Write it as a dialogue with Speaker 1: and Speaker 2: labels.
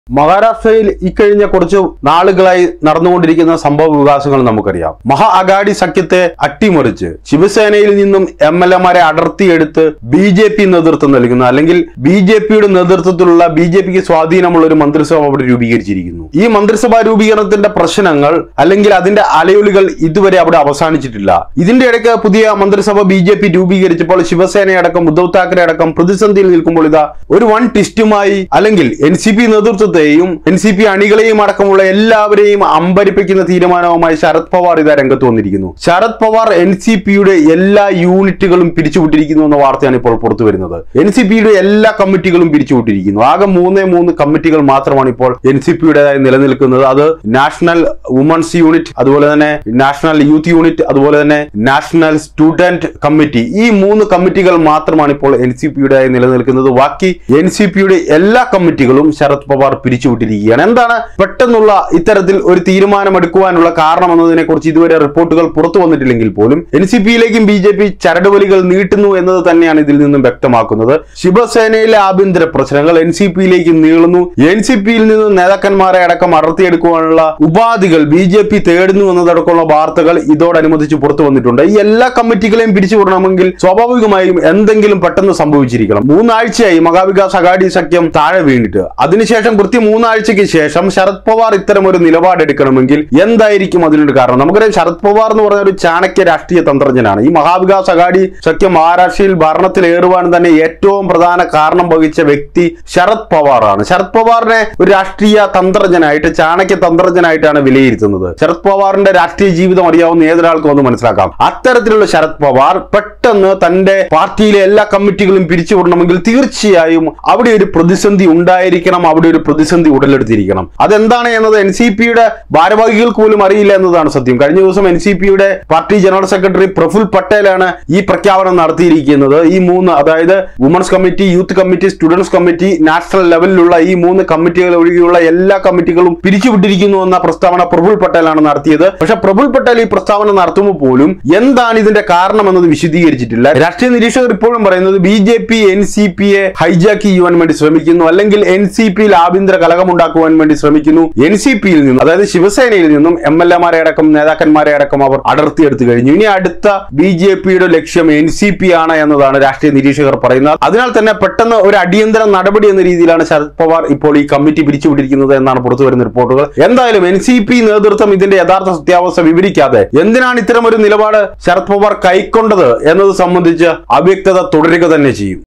Speaker 1: മഹാരാഷ്ട്രയിൽ ഇക്കഴിഞ്ഞ കുറച്ച് നാളുകളായി നടന്നുകൊണ്ടിരിക്കുന്ന സംഭവ വികാസങ്ങൾ നമുക്കറിയാം മഹാ അഗാഡി സഖ്യത്തെ അട്ടിമറിച്ച് ശിവസേനയിൽ നിന്നും എം എൽ എമാരെ അടർത്തിയെടുത്ത് ബി ജെ പി നേതൃത്വം നൽകുന്ന അല്ലെങ്കിൽ ബി ജെ പിയുടെ നേതൃത്വത്തിലുള്ള ബി ജെ പിക്ക് സ്വാധീനമുള്ള ഒരു മന്ത്രിസഭ അവിടെ രൂപീകരിച്ചിരിക്കുന്നു ഈ മന്ത്രിസഭാ രൂപീകരണത്തിന്റെ പ്രശ്നങ്ങൾ അല്ലെങ്കിൽ അതിന്റെ അലയൊലികൾ ഇതുവരെ അവിടെ അവസാനിച്ചിട്ടില്ല ഇതിന്റെ ഇടയ്ക്ക് പുതിയ മന്ത്രിസഭ ബി ജെ പി രൂപീകരിച്ചപ്പോൾ ശിവസേനയടക്കം ഉദ്ധവ് താക്കറെ അടക്കം പ്രതിസന്ധിയിൽ നിൽക്കുമ്പോൾ ഇതാ ഒരു വൺ ടിസ്റ്റുമായി അല്ലെങ്കിൽ എൻ സി പി നേതൃത്വത്തെയും എൻ സി പി അണികളെയും അടക്കമുള്ള എല്ലാവരെയും അമ്പരിപ്പിക്കുന്ന തീരുമാനവുമായി ശരത് പവാർ ഇതാ രംഗത്ത് വന്നിരിക്കുന്നു ശരത് പവാർ എൻ സി പിയുടെ എല്ലാ യൂണിറ്റുകളും പിരിച്ചുവിട്ടിരിക്കുന്നു എന്ന വാർത്തയാണ് ഇപ്പോൾ പുറത്തു വരുന്നത് എൻ സി പിയുടെ എല്ലാ കമ്മിറ്റികളും പിരിച്ചുവിട്ടിരിക്കുന്നു ആകെ മൂന്നേ മൂന്ന് കമ്മിറ്റികൾ മാത്രമാണ് ഇപ്പോൾ എൻ സി പിയുടേതായി നിലനിൽക്കുന്നത് അത് നാഷണൽ വുമൺസ് യൂണിറ്റ് അതുപോലെ തന്നെ നാഷണൽ യൂത്ത് യൂണിറ്റ് അതുപോലെ തന്നെ നാഷണൽ സ്റ്റുഡന്റ് കമ്മിറ്റി ഈ മൂന്ന് കമ്മിറ്റികൾ മാത്രമാണ് ഇപ്പോൾ എൻ സി പിയുടെ നിലനിൽക്കുന്നത് ബാക്കി എൻ സി പിയുടെ എല്ലാ കമ്മിറ്റികളും ശരത് പവാർ പിരിച്ചുവിട്ടിരിക്കുകയാണ് എന്താണ് പെട്ടെന്നുള്ള ഇത്തരത്തിൽ ഒരു തീരുമാനമെടുക്കുവാനുള്ള കാരണം എന്നതിനെ കുറിച്ച് ഇതുവരെ റിപ്പോർട്ടുകൾ പുറത്തു വന്നിട്ടില്ലെങ്കിൽ പോലും എൻ സി പിയിലേക്കും ബി ജെ പി ചരടുവലികൾ നീട്ടുന്നു എന്നത് തന്നെയാണ് ഇതിൽ നിന്നും വ്യക്തമാക്കുന്നത് ശിവസേനയിലെ ആഭ്യന്തര പ്രശ്നങ്ങൾ എൻ സി പിയിലേക്ക് നീളുന്നു എൻ സി പിയിൽ നിന്ന് നേതാക്കന്മാരെ അടക്കം അടർത്തിയെടുക്കുവാനുള്ള ഉപാധികൾ ബി ജെ പി തേടുന്നു എന്നതടക്കമുള്ള വാർത്തകൾ ഇതോടനുബന്ധിച്ച് പുറത്തു വന്നിട്ടുണ്ട് ഈ എല്ലാ കമ്മിറ്റികളെയും പിരിച്ചുവിടണമെങ്കിൽ സ്വാഭാവികമായും എന്തെങ്കിലും പെട്ടെന്ന് സംഭവിച്ചിരിക്കണം മൂന്നാഴ്ചയായി മഹാവികാസ് അഗാഡി സഖ്യം താഴെ വീണിട്ട് അതിനുശേഷം കൃത്യം മൂന്നാഴ്ചയ്ക്ക് ശേഷം ശരത് പവാർ ഇത്തരം ഒരു നിലപാടെടുക്കണമെങ്കിൽ എന്തായിരിക്കും അതിനൊരു കാരണം നമുക്കറിയാം ശരത് പവാർ എന്ന് പറഞ്ഞ ഒരു ചാണക്യ രാഷ്ട്രീയ തന്ത്രജ്ഞനാണ് ഈ മഹാവികാസ് അഗാഡി സഖ്യം മഹാരാഷ്ട്രയിൽ ഭരണത്തിലേറുവാൻ തന്നെ ഏറ്റവും പ്രധാന കാരണം വഹിച്ച വ്യക്തി ശരത് പവാറാണ് ശരത് പവാറിനെ ഒരു രാഷ്ട്രീയ തന്ത്രജ്ഞനായിട്ട് ചാണക്യ തന്ത്രജ്ഞനായിട്ടാണ് വിലയിരുത്തുന്നത് ശരത് പവാറിന്റെ രാഷ്ട്രീയ ജീവിതം അറിയാവുന്ന ഏതൊരാൾക്കും ഒന്ന് മനസ്സിലാക്കാം അത്തരത്തിലുള്ള ശരത് പവാർ പെട്ടെന്ന് തന്റെ പാർട്ടിയിലെ എല്ലാ കമ്മിറ്റികളും പിരിച്ചുവിടണമെങ്കിൽ തീർച്ചയായും അവിടെ ഒരു പ്രതിസന്ധി ഉണ്ടായിരിക്കണം അവിടെ ഒരു പ്രതിസന്ധി ഉടലെടുത്തിരിക്കണം അതെന്താണ് എന്നത് എൻ സി പിയുടെ ഭാരവാഹികൾക്ക് പോലും അറിയില്ല എന്നതാണ് സത്യം കഴിഞ്ഞ ദിവസം എൻ സി പിയുടെ പാർട്ടി ജനറൽ സെക്രട്ടറി പ്രഫുൽ പട്ടേലാണ് ഈ പ്രഖ്യാപനം നടത്തിയിരിക്കുന്നത് ഈ മൂന്ന് അതായത് women's committee youth committee students committee national ലെവലിലുള്ള ഈ മൂന്ന് കമ്മിറ്റികൾ ഒഴികെയുള്ള എല്ലാ കമ്മിറ്റികളും പിരിച്ചുവിട്ടിരിക്കുന്നു എന്ന പ്രസ്താവന പ്രഫുൽ പട്ടേലാണ് നടത്തിയത് പക്ഷെ പ്രഫുൽ പട്ടേൽ ഈ പ്രസ്താവന നടത്തുമ്പോൾ പോലും എന്താണ് ഇതിന്റെ കാരണം എന്നത് വിശദീകരിച്ചിട്ടില്ല രാഷ്ട്രീയ നിരീക്ഷകർ ഇപ്പോഴും പറയുന്നത് B J P N C പിയെ ഹൈജാക്ക് ചെയ്യുവാൻ വേണ്ടി ശ്രമിക്കുന്നു അല്ലെങ്കിൽ എൻ സി പിയിൽ ആഭ്യന്തര കലകമുണ്ടാക്കുവാൻ വേണ്ടി ശ്രമിക്കുന്നു എൻ സി പിയിൽ നിന്നും അതായത് ശിവസേനയിൽ നിന്നും എം എൽ എമാരെ അടക്കം നേതാക്കന്മാരെ അടക്കം അവർ അടർത്തിയെടുത്തു കഴിഞ്ഞു ഇനി അടുത്ത ബി ജെ പിയുടെ ലക്ഷ്യം എൻ സി പി ആണ് എന്നതാണ് രാഷ്ട്രീയ നിരീക്ഷകർ പറയുന്നത് അതിനാൽ തന്നെ പെട്ടെന്ന് ഒരു അടിയന്തര നടപടി എന്ന രീതിയിലാണ് ശരത് പവാർ ഇപ്പോൾ ഈ കമ്മിറ്റി പിരിച്ചുവിട്ടിരിക്കുന്നത് എന്നാണ് പുറത്തു വരുന്ന റിപ്പോർട്ടുകൾ എന്തായാലും എൻ സി പി നേതൃത്വം ഇതിന്റെ യഥാർത്ഥ സത്യാവസ്ഥ വിവരിക്കാതെ എന്തിനാണ് ഇത്തരം ഒരു നിലപാട് ശരത് പവാർ കൈക്കൊണ്ടത് എന്നത് സംബന്ധിച്ച് അവ്യക്തത തുടരുക തന്നെ ചെയ്യും